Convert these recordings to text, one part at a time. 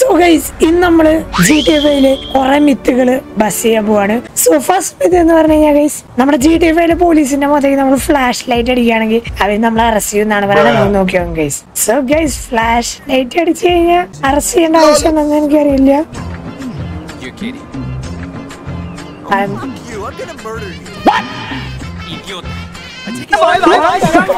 So guys ഇന്ന് നമ്മള് G T എഫില് കുറെ മിത്തുകള് ബസ് ചെയ്യാൻ പോവാണ് സോ ഫസ്റ്റ് മിത്ത് എന്ന് പറഞ്ഞു കഴിഞ്ഞാൽ ഗൈസ് നമ്മുടെ ജി ടി എഫിലെ പോലീസിന്റെ മുതലേക്ക് നമ്മൾ ഫ്ലാഷ് ലൈറ്റ് അടിക്കുകയാണെങ്കിൽ അവർ നമ്മൾ അറസ്റ്റ് ചെയ്യുന്നതാണ് പറയുന്നത് നമുക്ക് നോക്കിയോ guys so guys flash light അടിച്ചു കഴിഞ്ഞാൽ അറസ്റ്റ് ചെയ്യേണ്ട ആവശ്യമുണ്ടെന്ന് എനിക്കറിയില്ല You're kidding. I'm- You, I'm gonna murder you. What? Idiot. I take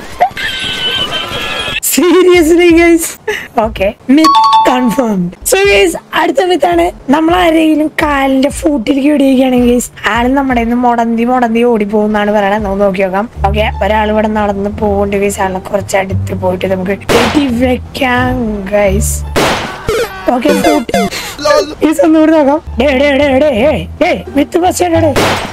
seriously guys okay myth confirmed so guys അടുത്ത മിത്താണ് നമ്മൾ ആരെങ്കിലും കാലിന്റെ ഫൂട്ടിലേക്ക് വെടിയിക്കുകയാണെങ്കിൽ ഗൈസ് ആള് നമ്മുടെ നിന്ന് മുടന്തി മുടന്തി ഓടി പോകുന്നാണ് പറയണത് നമുക്ക് നോക്കി നോക്കാം ഓക്കെ ഒരാൾ ഇവിടെ നടന്ന് പോകുന്നുണ്ട് ഗൈസ് ആളെ കുറച്ച് അടുത്ത് പോയിട്ട് നമുക്ക് വെടി വെക്കാം ഗൈസ് ഓക്കെ ഗൈസ് ഒന്നുകൂടി നോക്കാം ഡേ ഡേ ഡേ ഡേ ഏ ഏ മിത്ത് ബസ് ഡേ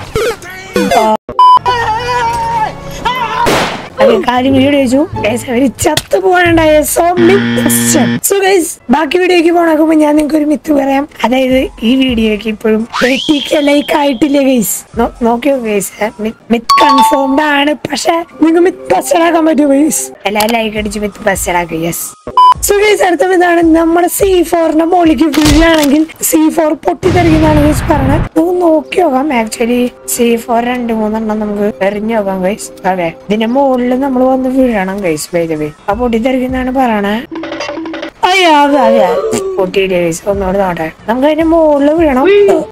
അത് കാര്യം വീഡിയോ ചോദിച്ചു ഗൈസ് അവര് ചത്തു പോകാനുണ്ടായ സോ സോ ഗൈസ് ബാക്കി വീഡിയോക്ക് പോണാക്കുമ്പോ ഞാൻ നിങ്ങൾക്ക് ഒരു മിത്ത് പറയാം അതായത് ഈ വീഡിയോക്ക് ഇപ്പോഴും ലൈക്ക് ആയിട്ടില്ല ഗൈസ് നോക്കിയോ ഗൈസ് മിത്ത് കൺഫേംഡ് ആണ് പക്ഷെ നിങ്ങൾക്ക് മിത്ത് ബസ്റ്റഡാക്കാൻ പറ്റുമോ ഗൈസ് എല്ലാവരും ലൈക്ക് അടിച്ച് മിത്ത് ബസ്റ്റഡാക്കുക യെസ് സോ ഗൈസ് അടുത്ത ഇതാണ് നമ്മുടെ സി ഫോറിന്റെ മുകളിലേക്ക് വീഴാണെങ്കിൽ സി ഫോർ പൊട്ടിത്തെറിക്കുന്നതാണ് ഗൈസ് പറഞ്ഞത് നമുക്ക് നോക്കി നോക്കാം ആക്ച്വലി സി ഫോർ രണ്ട് മൂന്നെണ്ണം നമുക്ക് എറിഞ്ഞു നോക്കാം ഗൈസ് അതെ ഇതിന്റെ മുകളിൽ നമ്മൾ വന്ന് വീഴണം ഗൈസ് വൈദവേ ആ പൊട്ടിത്തെറിക്കുന്നതാണ് പറയണേ അയ്യോ അതെ അതെ പൊട്ടിയില്ലേ ഗൈസ് ഒന്നുകൂടെ നോട്ടെ നമുക്ക് അതിന്റെ മുകളിൽ വീഴണം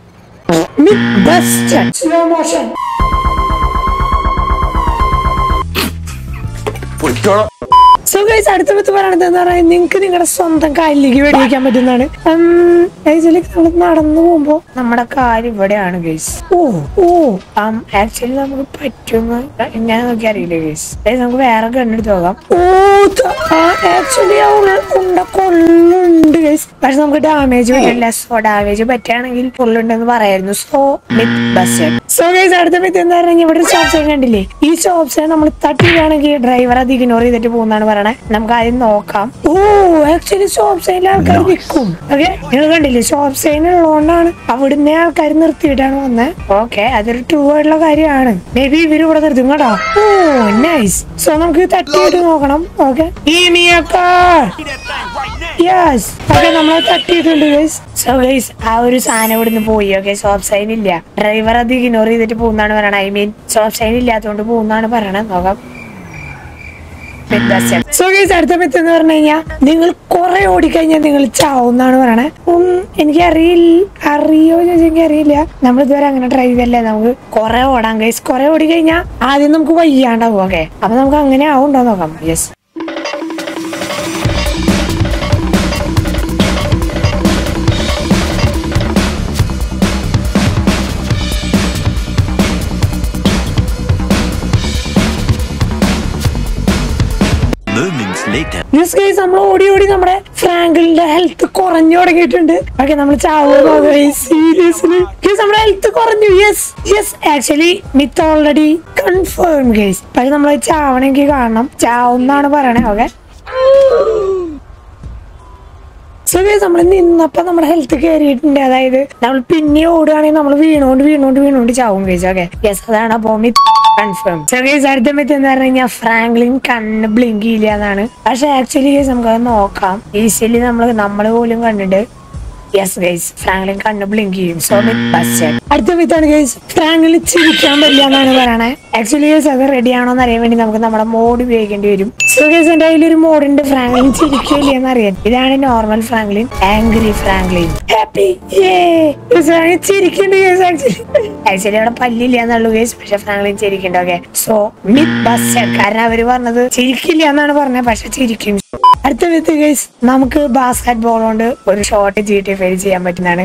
സ്ലോ മോഷൻ സോ ഗൈസ് അടുത്ത പത്ത് പറയണത് എന്താ പറയാ നിങ്ങൾക്ക് നിങ്ങളുടെ സ്വന്തം കാലിലേക്ക് വെടിവെക്കാൻ പറ്റുന്നതാണ് ഗൈസിലേക്ക് നമ്മൾ നടന്നു പോകുമ്പോ നമ്മുടെ കാല് ഇവിടെയാണ് ഗൈസ് ഓ ഓ ആക്ച്വലി നമുക്ക് പറ്റുമെന്ന് ഞാൻ നോക്കി അറിയില്ല ഗൈസ് ഗൈസ് നമുക്ക് വേറെ കണ്ണെടുത്ത് നോക്കാം ഓ ആക്ച്വലി ഉണ്ട കൊള്ളുണ്ട് ഗൈസ് പക്ഷെ നമുക്ക് ഡാമേജ് പറ്റില്ല സോ ഡാമേജ് പറ്റുകയാണെങ്കിൽ കൊള്ളുണ്ടെന്ന് പറയായിരുന്നു so myth bust so guys അടുത്ത മിത്ത് എന്താ പറഞ്ഞാൽ ഇവിടെ ഒരു സ്റ്റോപ്പ് സൈൻ കണ്ടില്ലേ ഈ സ്റ്റോപ്പ് സൈൻ നമ്മൾ തട്ടിയിലാണെങ്കിൽ ഡ്രൈവർ അത് ഇഗ്നോർ ചെയ്തിട്ട് പോകുന്നതാണ് പറയണേ നമുക്ക് ആദ്യം നോക്കാം ഓ ആക്ച്വലി സ്റ്റോപ്പ് സൈനിൽ ആൾക്കാർ നിൽക്കും ഓക്കെ നിങ്ങൾ കണ്ടില്ലേ സ്റ്റോപ്പ് സൈൻ ഉള്ളതുകൊണ്ടാണ് അവിടുന്ന് ആൾക്കാർ നിർത്തിയിട്ടാണ് വന്നത് ഓക്കെ അതൊരു ടൂ ആയിട്ടുള്ള കാര്യമാണ് മേ ബി ഇവര് ഇവിടെ നിർത്തും കേട്ടോ ഓ നൈസ് സോ നമുക്ക് തട്ടിയിട്ട് നോക്കണം ഓക്കെ ഈ മിയക്കാ യെസ് ഓക്കെ നമ്മൾ തട്ടിയിട്ടുണ്ട് ഗൈസ് സോ ഗൈസ് ആ ഒരു സാധനം ഇവിടുന്ന് പോയി ഓക്കെ സ്റ്റോപ്പ് സൈൻ ഇല്ല ഡ്രൈവർ അത് ഇഗ്നോർ ചെയ്തിട്ട് പോകുന്നതാണ് പറയണത് ഐ മീൻ സ്റ്റോപ്പ് സൈൻ ഇല്ലാത്തതുകൊണ്ട് പോകുന്നതാണ് പറയണത് നോക്കാം സോ ഗൈസ് അടുത്ത മിത്ത് എന്ന് പറഞ്ഞു കഴിഞ്ഞാൽ നിങ്ങൾ കുറെ ഓടിക്കഴിഞ്ഞാൽ നിങ്ങൾ ചാവുന്നാണ് പറയണേ ഉം, എനിക്ക് അറിയില്ല അറിയോ ചോദിച്ചാൽ എനിക്ക് അറിയില്ല നമ്മൾ ഇതുവരെ അങ്ങനെ ട്രൈ ചെയ്തല്ലേ നമുക്ക് കുറെ ഓടാം ഗൈസ് കുറെ ഓടിക്കഴിഞ്ഞാൽ ആദ്യം നമുക്ക് വയ്യാണ്ടാവും ഓക്കെ അപ്പൊ നമുക്ക് അങ്ങനെ ആവുണ്ടോ നോക്കാം yes Moments later. Yes guys നമ്മൾ ഓടി ഓടി നമ്മുടെ ഫ്രാങ്കിളിന്റെ ഹെൽത്ത് കുറഞ്ഞു തുടങ്ങിയിട്ടുണ്ട് ഓക്കെ നമ്മൾ ചാവുക സീരിയസ്ലി ഗൈസ് നമ്മുടെ ഹെൽത്ത് കുറഞ്ഞു yes yes actually myth already confirm guys പക്ഷെ നമ്മൾ ചാവണമെങ്കിൽ കാണണം ചാവുന്നാണ് പറയണേ ഓക്കെ സോ ഗൈസ് നമ്മൾ നിന്നപ്പോ നമ്മുടെ ഹെൽത്ത് കയറിയിട്ടുണ്ട് അതായത് നമ്മൾ പിന്നെ ഓടുകയാണെങ്കിൽ നമ്മൾ വീണോണ്ട് വീണോണ്ട് വീണോണ്ട് ചാവും ഗൈസ് ഓക്കെ യെസ് അതാണ് അപ്പോ മിത്ത് കൺഫേം സോ ഗൈസ് അടുത്ത മിത്ത് എന്ന് പറഞ്ഞു കഴിഞ്ഞാൽ ഫ്രാങ്ക്ലിൻ കണ്ണ് ബ്ലിങ്ക് ചെയ്യില്ല എന്നാണ് പക്ഷെ ആക്ച്വലി ഗൈസ് നമുക്ക് അത് നോക്കാം ഈസിലി നമ്മൾ നമ്മൾ പോലും കണ്ടിട്ട് യെസ് ഗൈസ് ഫ്രാങ്ക്ലിൻ കണ്ണ് ബ്ലിങ്ക് ചെയ്യും സോ മിത്ത് ബസ് അടുത്ത മിത്താണ് ഗൈസ് ഫ്രാങ്ക്ലിൻ ചിരിക്കാൻ പറ്റില്ല എന്നാണ് പറയണേ ആക്ച്വലി ഗൈസ് അത് റെഡി ആണോ എന്ന് അറിയാൻ വേണ്ടി നമുക്ക് നമ്മുടെ മോഡ് ഉപയോഗിക്കേണ്ടി വരും സോ ഗൈസ് എന്റെ കയ്യിൽ ഒരു മോഡ് ഉണ്ട് ഫ്രാങ്ക്ലിൻ ചിരിക്കില്ല എന്ന് അറിയാൻ ഇതാണ് normal Franklin angry Franklin happy ചിരിക്കുന്നുണ്ട് ഗൈസ് ആക്ച്വലി ആക്ച്വലി അവിടെ പല്ലില്ല എന്നുള്ളൂ ഗൈസ് പക്ഷെ ഫ്രാങ്ക്ലിൻ ചിരിക്കുന്നുണ്ട് ഓക്കെ സോ മിത്ത് ബസ് കാരണം അവര് പറഞ്ഞത് ചിരിക്കില്ല എന്നാണ് പറഞ്ഞത് പക്ഷെ ചിരിക്കും അടുത്ത വിത്ത് ഗൈസ് നമുക്ക് ബാസ്കറ്റ് ബോൾ കൊണ്ട് ഒരു ഷോട്ട് ജി ടി ഫെയിൽ ചെയ്യാൻ പറ്റുന്നതാണ്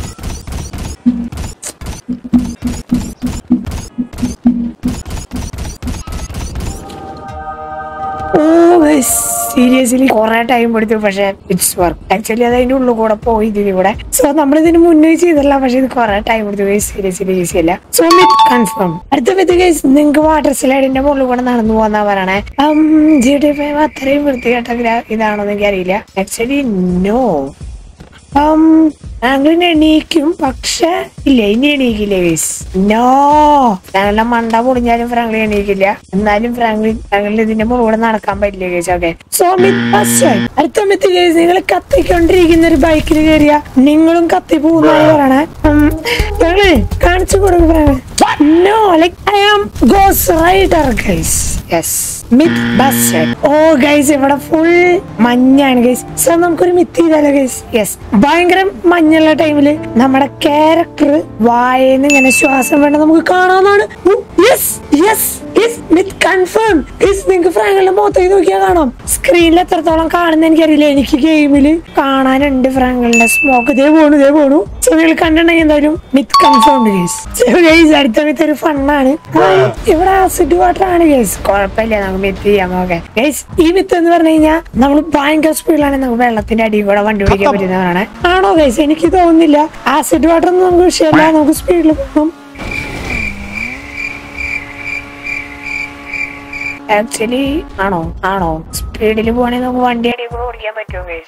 സീരിയസ്ലി കുറെ ടൈം എടുത്തു പക്ഷെ ഇറ്റ്സ് വർക്ക് ആക്ച്വലി അത് അതിന്റെ ഉള്ളിൽ കൂടെ പോയി ഇതിന് കൂടെ സോ നമ്മൾ ഇതിന് മുന്നേ ചെയ്തല്ല പക്ഷെ ഇത് കുറെ ടൈം എടുത്തു സീരിയസ്ലി ഈസി അല്ല സോ മിത്ത് കൺഫേം അടുത്ത വിത്ത് ഗൈസ് നിങ്ങൾക്ക് വാട്ടർ സ്ലൈഡിന്റെ മുകളിൽ കൂടെ നടന്നു പോന്നാ പറയണേ ജി ടി ഫൈവ് അത്രയും വൃത്തികെട്ട ഗ്രാ- ഇതാണോ എന്ന് എനിക്കറിയില്ല ആക്ച്വലി നോ ഫ്രാങ്ക്ലിൻ എണീക്കും പക്ഷെ ഇല്ല ഇനി എണീക്കില്ല ഗൈസ് നോ ഫ്രാങ്ക്ലിന്റെ മണ്ട പൊളിഞ്ഞാലും ഫ്രാങ്ക്ലിൻ എണീക്കില്ല എന്നാലും ഫ്രാങ്ക്ലിൻ ഫ്രാങ്ക്ലിൻ ഇതിന്റെ മുകളിലൂടെ നടക്കാൻ പറ്റില്ല ഗൈസ് ഓക്കെ സോ മിത്ത് അടുത്ത മിത്ത് ഗൈസ് നിങ്ങൾ കത്തിക്കൊണ്ടിരിക്കുന്ന ഒരു ബൈക്കിൽ കയറിയ നിങ്ങളും കത്തി പോകുന്നതായി പറയണേ ഉം, ഞങ്ങള് കാണിച്ചു കൊടുക്കും Franklin no like I am ഗോസ് rider guys yes myth bust ഓ ഗൈസ് ഇവിടെ ഫുൾ മഞ്ഞാണ് ഗൈസ് സോ നമുക്കൊരു മിത്ത് ചെയ്താലോ ഗൈസ് യെസ് ഭയങ്കര മഞ്ഞുള്ള ടൈമില് നമ്മുടെ ക്യാരക്ടർ വായന്ന് ഇങ്ങനെ ശ്വാസം വേണ്ട നമുക്ക് കാണാന്നാണ് yes yes yes myth confirm yes നിങ്ങൾക്ക് ഫ്രാങ്കളുടെ മുഖത്തേക്ക് നോക്കിയാൽ കാണാം സ്ക്രീനിൽ എത്രത്തോളം കാണുന്ന എനിക്കറിയില്ല എനിക്ക് ഗെയിമിൽ കാണാനുണ്ട് ഫ്രാങ്കളുടെ സ്മോക്ക് ഇതേ പോണു ഇതേ പോണു സോ നിങ്ങൾ കണ്ടിട്ടുണ്ടെങ്കിൽ എന്തായാലും myth confirm guys so guys അടുത്ത മിത്ത് ഒരു ഫണ്ണാണ് ഇവിടെ ആസിഡ് വാട്ടർ ആണ് ഗൈസ് കുഴപ്പമില്ല നമുക്ക് മിത്ത് ചെയ്യാം ഓക്കെ ഗൈസ് ഈ മിത്ത് എന്ന് പറഞ്ഞു കഴിഞ്ഞാൽ നമ്മൾ ഭയങ്കര സ്പീഡിലാണ് നമുക്ക് വെള്ളത്തിന്റെ അടിയിൽ കൂടെ വണ്ടി ഓടിക്കാൻ പറ്റുന്നതാണ് ആണോ ഗൈസ് എനിക്ക് തോന്നുന്നില്ല ആസിഡ് വാട്ടർ ഒന്നും നമുക്ക് വിഷയമല്ല നമുക്ക് സ്പീഡിൽ പോകണം ആക്ച്വലി ആണോ ആണോ സ്പീഡിൽ പോവാണെങ്കിൽ നമുക്ക് വണ്ടി അടിയിൽ കൂടെ ഓടിക്കാൻ പറ്റുമോ ഗൈസ്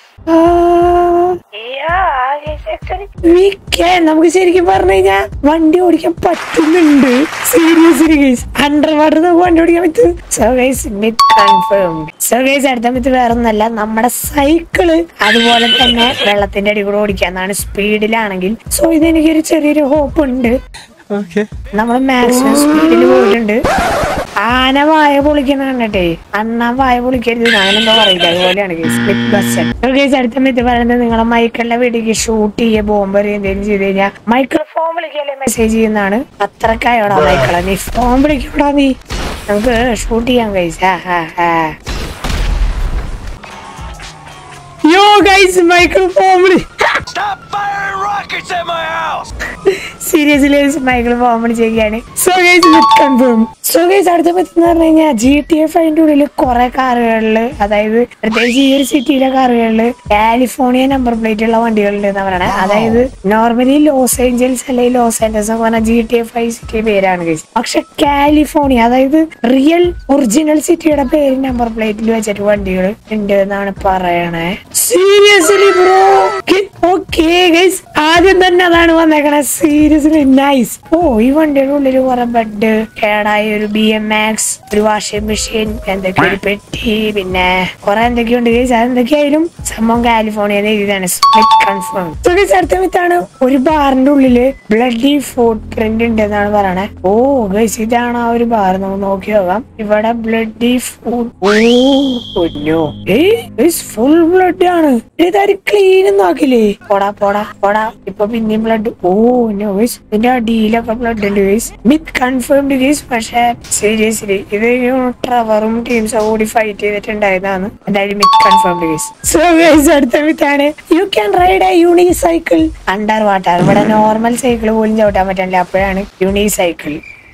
നമുക്ക് ശരിക്കും പറഞ്ഞു കഴിഞ്ഞാൽ വണ്ടി ഓടിക്കാൻ പറ്റുന്നുണ്ട് സീരിയസ്ലി ഗൈസ് അണ്ടർ വാട്ടർ നമുക്ക് വണ്ടി ഓടിക്കാൻ പറ്റും so guys myth confirm so guys അടുത്ത മിത്ത് വേറെ ഒന്നല്ല നമ്മുടെ സൈക്കിള് അതുപോലെ തന്നെ വെള്ളത്തിന്റെ അടി കൂടെ ഓടിക്കാന്നാണ് സ്പീഡിലാണെങ്കിൽ സോ ഇതെനിക്കൊരു ചെറിയൊരു ഹോപ്പ് ഉണ്ട് നമ്മൾ മാക്സിമം സ്പീഡിൽ പോയിട്ടുണ്ട് ആന വായ പൊളിക്കുന്ന കണ്ടിട്ടേ അണ്ണ വായ പൊളിക്കരുത് ഞാനെന്തോ പറയില്ല അതുപോലെയാണ് കേസ് മിത്ത് ബസ് കേസ് അടുത്ത മിത്ത് പറയുന്നത് നിങ്ങളെ മൈക്കിളിന്റെ വീട്ടിലേക്ക് ഷൂട്ട് ചെയ്യ ബോംബ് എന്തെങ്കിലും ചെയ്ത് കഴിഞ്ഞാൽ മൈക്കിൾ ഫോൺ വിളിക്കല്ലേ മെസ്സേജ് ചെയ്യുന്നതാണ് അത്രക്കായോടാ മൈക്കിള നീ ഫോൺ വിളിക്കൂടാ നീ നമുക്ക് ഷൂട്ട് ചെയ്യാൻ കഴിച്ച യോ ഗൈസ് മൈക്കിൾ ഫോൺ വിളി Stop firing rockets at my house! Seriously Michael phone ചെയ്യുകയാണ് so guys myth confirm so guys അടുത്ത പറ്റി എന്ന് പറഞ്ഞു കഴിഞ്ഞാൽ ജി ടി എഫ് അതിന്റെ ഉള്ളിൽ കുറെ കാറുകളിൽ അതായത് പ്രത്യേകിച്ച് ഈ ഒരു സിറ്റിയിലെ കാറുകളിൽ കാലിഫോർണിയ നമ്പർ പ്ലേറ്റ് ഉള്ള വണ്ടികളുണ്ട് എന്ന് പറയണേ അതായത് നോർമലി ലോസ് ഏഞ്ചൽസ് അല്ലെങ്കിൽ ലോസ് ആൻഡൽസ് എന്ന് പറഞ്ഞാൽ G T F I city പേരാണ് ഗൈസ് പക്ഷെ കാലിഫോർണിയ അതായത് റിയൽ ഒറിജിനൽ സിറ്റിയുടെ പേര് നമ്പർ പ്ലേറ്റിൽ വെച്ചിട്ട് വണ്ടികൾ ഉണ്ട് എന്നാണ് പറയണേ സീരിയസ്ലി ബ്രോ ഓക്കെ ഗൈസ് ആദ്യം തന്നെ അതാണ് വന്നേക്കണേ സീരിയസ്ലി നൈസ് ഓ ഈ വണ്ടിയുടെ ഉള്ളിൽ കുറെ ബെഡ് കേടായ ഒരു ബി എം എക്സ് ഒരു വാഷിംഗ് മെഷീൻ എന്തൊക്കെ ഒരു പെട്ടി പിന്നെ കുറെ എന്തൊക്കെയുണ്ട് ഗൈസ് അതെന്തൊക്കെയായാലും സംഭവം കാലിഫോർണിയ എഴുതിയതാണ് കൺഫേം സോ ഗൈസ് അടുത്ത മിത്താണ് ഒരു ബാറിന്റെ ഉള്ളില് ബ്ലഡി ഫുഡ് പ്രിന്റ് ഉണ്ട് എന്നാണ് പറയണേ ഓ ഗൈസ് ഇതാണ് ആ ഒരു ബാർ നമുക്ക് നോക്കി നോക്കാം ഇവിടെ ബ്ലഡി ഫുഡ് ഓ പൊന്നോ ഏയ് ഫുൾ ബ്ലഡ് ആണ് ഇതാരും ക്ലീൻ ഒന്നും ആക്കില്ലേ പോടാ പോടാ പോടാ ഇപ്പൊ പിന്നെയും ബ്ലഡ് ഓ നോ ഗൈസ് ഇതിന്റെ അടിയിലൊക്കെ ബ്ലഡ് ഉണ്ട് ഗൈസ് മിത്ത് കൺഫേംഡ് ഗൈസ് പക്ഷെ സീരിയസ്ലി ഇത് ട്രവറും ടീംസും കൂടി ഫൈറ്റ് ചെയ്തിട്ടുണ്ടായതാണ് എന്തായാലും myth confirmed guys so guys അടുത്ത മിത്താണ് you can ride a unicycle under water ഇവിടെ നോർമൽ സൈക്കിൾ പോലും ചവിട്ടാൻ പറ്റില്ല അപ്പോഴാണ് യൂണി സൈക്കിൾ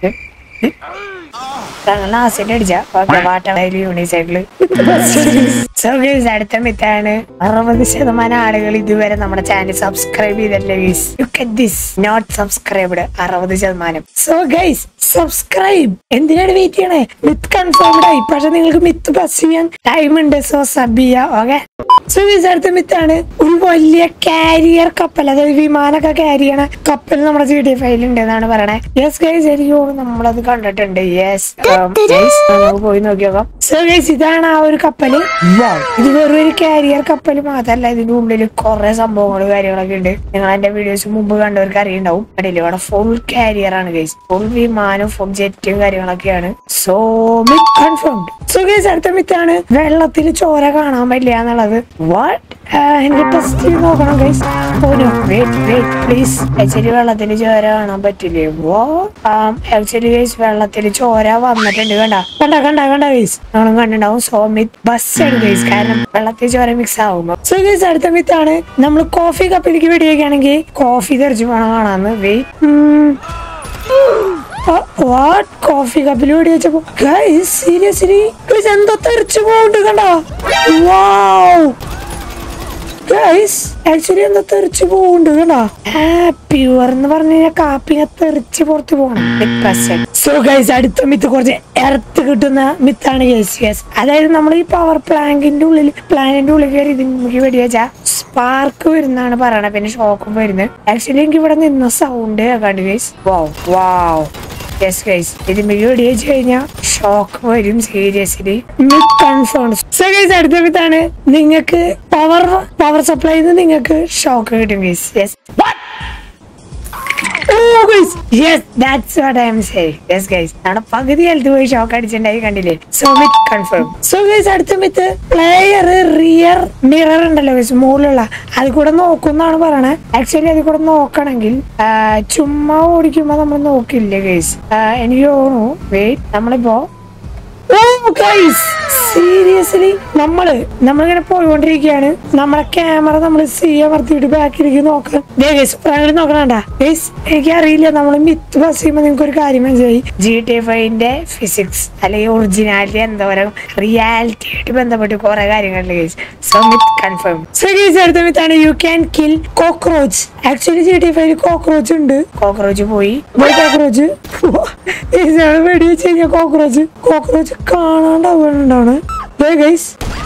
ഞങ്ങൾ ആസിഡ് അടിച്ച വാട്ടർ യൂണിസൈക്കിള് അടുത്ത മിത്താണ് അറുപത് ശതമാനം ആളുകൾ ഇതുവരെ നമ്മുടെ ചാനൽ സബ്സ്ക്രൈബ് ചെയ്തിട്ടില്ല guys you get this not subscribed അറുപത് ശതമാനം സോ ഗൈസ് സബ്സ്ക്രൈബ് എന്തിനാണ് വെയിറ്റ് ചെയ്യണേ മിത്ത് കൺഫേംഡ് ആയി പക്ഷെ നിങ്ങൾക്ക് മിത്ത് ബസ് ചെയ്യാൻ ടൈം ഉണ്ട് സോ സബ് ചെയ്യാ ഓക്കെ സോ ഗൈസ് അടുത്ത മിത്താണ് ഒരു വലിയ കാരിയർ കപ്പൽ അതായത് വിമാനമൊക്കെ ക്യാരി ചെയ്യണ കപ്പൽ നമ്മുടെ ജി ഡി ഫൈൽ ഉണ്ട് എന്നാണ് പറയണേ യെസ് ഗൈസ് എനിക്ക് തോന്നുന്നു നമ്മളത് കണ്ടിട്ടുണ്ട് യെസ് നമുക്ക് പോയി നോക്കി നോക്കാം സോ ഗൈസ് ഇതാണ് ആ ഒരു കപ്പല് ഇത് വെറും ഒരു കാരിയർ കപ്പൽ മാത്രല്ല ഇതിന്റെ ഉള്ളിൽ കുറെ സംഭവങ്ങൾ കാര്യങ്ങളൊക്കെ ഉണ്ട് നിങ്ങൾ എന്റെ വീഡിയോസ് മുമ്പ് കണ്ടവർക്ക് അറിയുണ്ടാവും അടിയിൽ ഇവിടെ ഫുൾ കാരിയർ ആണ് ഗൈസ് ഫുൾ വിമാനം ഫുൾ ജെറ്റും കാര്യങ്ങളൊക്കെയാണ് so myth confirmed so guys അടുത്ത മിത്താണ് വെള്ളത്തിൽ ചോര കാണാൻ പറ്റില്ല എന്നുള്ളത് വാട്ട് എനിക്ക് ടെസ്റ്റ് ചെയ്ത് നോക്കണം ഗൈസ് ഓനോ വെയിറ്റ് വെയിറ്റ് പ്ലീസ് ആക്ച്വലി വെള്ളത്തിൽ ചോര കാണാൻ പറ്റില്ലേ വോ ആക്ച്വലി ഗൈസ് വെള്ളത്തിൽ ചോര വന്നിട്ടുണ്ട് കണ്ട കണ്ട കണ്ട കണ്ട ഗൈസ് നമ്മളും കണ്ടിട്ടുണ്ടാവും സോ മിത്ത് ബസ് ആണ് ഗൈസ് കാരണം വെള്ളത്തിൽ ചോര മിക്സ് ആകുമ്പോ സോ ഗൈസ് അടുത്ത മിത്താണ് നമ്മൾ കോഫി കപ്പിലേക്ക് വെടിയൊക്കെയാണെങ്കിൽ കോഫി തെറിച്ച് പോകണം കാണാന്ന് വെയിറ്റ് വാട്ട് കോഫി കപ്പിൽ വെടി വെച്ചപ്പോ ഗൈസ് സീരിയസ്ലി ഗൈസ് എന്തോ തെറിച്ചു പോകുന്നുണ്ട് കണ്ടോ വാവ് ഗൈസ് ആക്ച്വലി എന്താ തെറിച്ച് പോകുന്നുണ്ട് കേട്ടോ പ്യുവർ എന്ന് പറഞ്ഞു കഴിഞ്ഞാൽ കാപ്പി ഇങ്ങനെ തെറിച്ച് പുറത്ത് പോകണം സോ ഗൈസ് അടുത്ത മിത്ത് കുറച്ച് എർത്ത് കിട്ടുന്ന മിത്താണ് ഗൈസ് യെസ് അതായത് നമ്മൾ ഈ പവർ പ്ലാങ്കിന്റെ ഉള്ളിൽ പ്ലാനിന്റെ ഉള്ളിൽ കയറി ഇതിന് വെടി വെച്ചാൽ സ്പാർക്ക് വരുന്നാണ് പറയണത് പിന്നെ ഷോക്കും വരുന്നത് ആക്ച്വലി എനിക്ക് ഇവിടെ നിന്ന സൗണ്ട് കേൾക്കാണ്ട് guys wow wow yes guys ഇത് മികി വെടി വെച്ച് കഴിഞ്ഞാൽ ഷോക്ക് വരും seriously myth confirm so guys അടുത്ത മിത്താണ് നിങ്ങൾക്ക് പവർ പവർ സപ്ലൈ നിങ്ങൾക്ക് ഷോക്ക് കിട്ടും guys yes Oh, guys. Yes, that's what I am saying. Yes, guys. നമ്മുടെ പകുതി ഹെൽത്ത് പോയി ഷോക്ക് അടിച്ചിട്ടുണ്ടായി കണ്ടില്ലേ so myth confirm so guys അടുത്ത മിത്ത് പ്ലെയർ റിയർ മിറർ ഉണ്ടല്ലോ ഗൈസ് മുകളിലുള്ള അത് കൂടെ നോക്കുന്നാണ് പറയണേ ആക്ച്വലി അത് കൂടെ നോക്കണമെങ്കിൽ ആ, ചുമ്മാ ഓടിക്കുമ്പോ നമ്മൾ നോക്കില്ലേ ഗൈസ് എനിക്ക് തോന്നുന്നു വെയിറ്റ് നമ്മളിപ്പോ സീരിയസ്ലി നമ്മള് നമ്മളിങ്ങനെ പോയിക്കൊണ്ടിരിക്കുകയാണ് നമ്മളെ ക്യാമറ നമ്മൾ സി അമർത്തിയിട്ട് ബാക്കിലേക്ക് നോക്കാം അങ്ങോട്ട് നോക്കണണ്ട ഗൈസ് എനിക്ക് അറിയില്ല നമ്മൾ മിത്ത് ബസ് ചെയ്യുമ്പോൾ നിങ്ങൾക്ക് ഒരു കാര്യം മനസ്സിലായി ജി ടി ഫൈവിന്റെ ഫിസിക്സ് അല്ലെങ്കിൽ ഒറിജിനാലിറ്റി എന്തോരം റിയാലിറ്റി ആയിട്ട് ബന്ധപ്പെട്ട് കുറെ കാര്യങ്ങളുണ്ട് guys so myth confirm so guys അടുത്ത മിത്താണ് you can kill cockroach actually G T five cockroach ഉണ്ട് കോക്രോച്ച് പോയി പോയി കോക്രോച്ച് വെടി വെച്ച് കഴിഞ്ഞാൽ കോക്രോച്ച് കോക്രോച്ച് കാണാണ്ടാവുന്നുണ്ടാണ് ഗൈസ്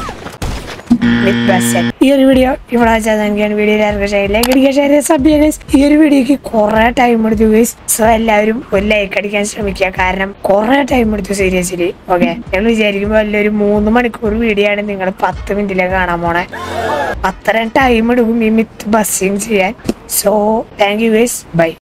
ഈ ഒരു വീഡിയോ ഇവിടെ വെച്ചാൽ എനിക്കാണ് വീഡിയോ എല്ലാവർക്കും ഷെയർ ലൈക്ക് അടിക്കാൻ ഷെയർ ചെയ്യാൻ സബ് ചെയ്യുക ഗൈസ് ഈ ഒരു വീഡിയോക്ക് കുറെ ടൈം എടുത്തു ഗൈസ് സോ എല്ലാവരും ഒരു ലൈക്ക് അടിക്കാൻ ശ്രമിക്കുക കാരണം കുറെ ടൈം എടുത്തു സീരിയസ്ലി ഓക്കെ ഞങ്ങൾ വിചാരിക്കുമ്പോൾ വലിയൊരു മൂന്ന് മണിക്കൂർ വീഡിയോ ആണ് നിങ്ങൾ പത്ത് മിനിറ്റിലേക്ക് കാണാൻ പോണേ അത്രയും ടൈം എടുക്കും ഈ മിത്ത് ബസ്സിങ് ചെയ്യാൻ so thank you guys by